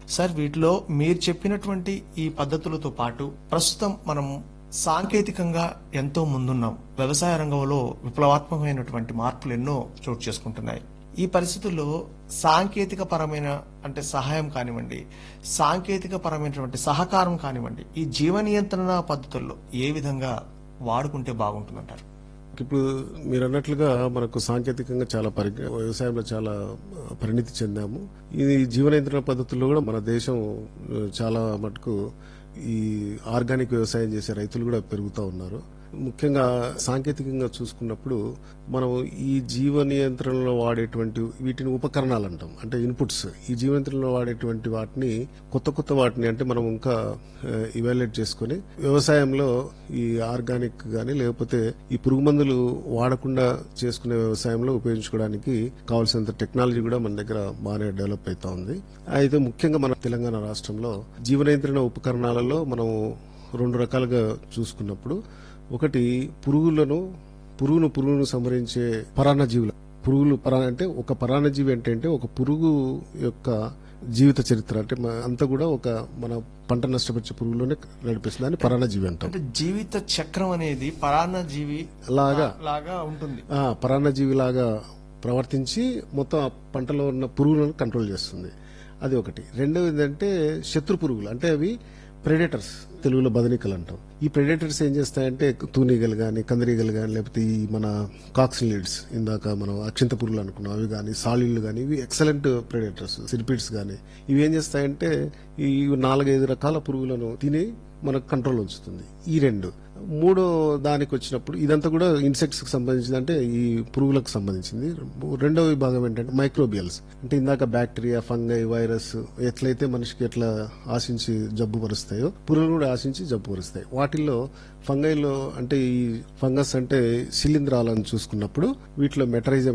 sir వీటిలో మీరు చెప్పినటువంటి ఈ పద్ధతులతో పాటు ప్రస్తుతం మనం సాంకేతికంగా ఎంతో ముందున్నాం వ్యవసాయ రంగంలో విప్లవాత్మకమైనటువంటి మార్పులు ఎన్నో చోటు చేసుకుంటున్నాయి ఈ పరిస్థితుల్లో సాంకేతిక పరమైన అంటే సహాయం కానివ్వండి సాంకేతిక పరమైనటువంటి సహకారం కానివ్వండి ఈ జీవ నియంత్రణ పద్ధతుల్లో ఏ విధంగా వాడుకుంటే బాగుంటుందంటారు ఇప్పుడు మీరు అన్నట్లుగా మనకు సాంకేతికంగా చాలా పరి వ్యవసాయంలో చాలా పరిణితి చెందాము ఇది జీవన నియంత్రణ పద్ధతుల్లో కూడా మన దేశం ఆ, చాలా మటుకు ఈ ఆర్గానిక్ వ్యవసాయం చేసే రైతులు కూడా పెరుగుతూ ఉన్నారు ముఖ్యంగా సాంకేతికంగా చూసుకున్నప్పుడు మనం ఈ జీవ నియంత్రణలో వాడేటువంటి వీటిని ఉపకరణాలు అంటాం అంటే ఇన్పుట్స్ ఈ జీవ నియంత్రణలో వాడేటువంటి వాటిని కొత్త కొత్త వాటిని అంటే మనం ఇంకా ఇవాల్యుయేట్ చేసుకొని వ్యవసాయంలో ఈ ఆర్గానిక్ గాని లేకపోతే ఈ పురుగు మందులు వాడకుండా చేసుకునే వ్యవసాయంలో ఉపయోగించుకోవడానికి కావాల్సినంత టెక్నాలజీ కూడా మన దగ్గర బాగానే డెవలప్ అవుతా ఉంది అయితే ముఖ్యంగా మన తెలంగాణ రాష్ట్రంలో జీవ నియంత్రణ ఉపకరణాలలో మనం రెండు రకాలుగా చూసుకున్నప్పుడు ఒకటి పురుగులను పురుగును పురుగును సంహరించే పరాన్నజీవులు పురుగులు పరా అంటే ఒక పరాన్నజీవి అంటే అంటే ఒక పురుగు యొక్క జీవిత చరిత్ర అంటే మ- అంతా కూడా ఒక మన పంట నష్టపరిచే పురుగులోనే నడిపిస్తుంది దాన్ని పరాన్నజీవి అంటాం అంటే జీవిత చక్రం అనేది పరాన్న జీవి లాగా లాగా ఉంటుంది ఆ పరాన్నజీవి లాగా ప్రవర్తించి మొత్తం ఆ పంటలో ఉన్న పురుగులను కంట్రోల్ చేస్తుంది అది ఒకటి రెండవది ఏంటంటే శత్రు పురుగులు అంటే అవి ప్రెడేటర్స్ తెలుగులో బదనికలు అంటాం ఈ ప్రెడేటర్స్ ఏం చేస్తాయంటే తూనీగలు కానీ కందిరీగలు కానీ లేకపోతే ఈ మన కాక్సిన్ లీడ్స్ ఇందాక మనం అక్షింత పురుగులు అనుకున్నాం అవి కానీ సాలిళ్ళు కానీ ఇవి ఎక్సలెంట్ ప్రెడేటర్స్ సిరిపిడ్స్ కానీ ఇవి ఏం చేస్తాయంటే ఈ నాలుగైదు రకాల పురుగులను తిని మనకు కంట్రోల్ ఉంచుతుంది ఈ రెండు మూడో దానికి వచ్చినప్పుడు ఇదంతా కూడా ఇన్సెక్ట్స్ కి సంబంధించింది అంటే ఈ పురుగులకు సంబంధించింది రెండో విభాగం ఏంటంటే మైక్రోబియల్స్ అంటే ఇందాక బ్యాక్టీరియా ఫంగై వైరస్ ఎట్లయితే మనిషికి ఎట్లా ఆశించి జబ్బు పరుస్తాయో పురుగులు కూడా ఆశించి జబ్బు పరుస్తాయి వాటిల్లో ఫంగైలో అంటే ఈ ఫంగస్ అంటే శిలీంధ్రాలను చూసుకున్నప్పుడు వీటిలో మెటరైజం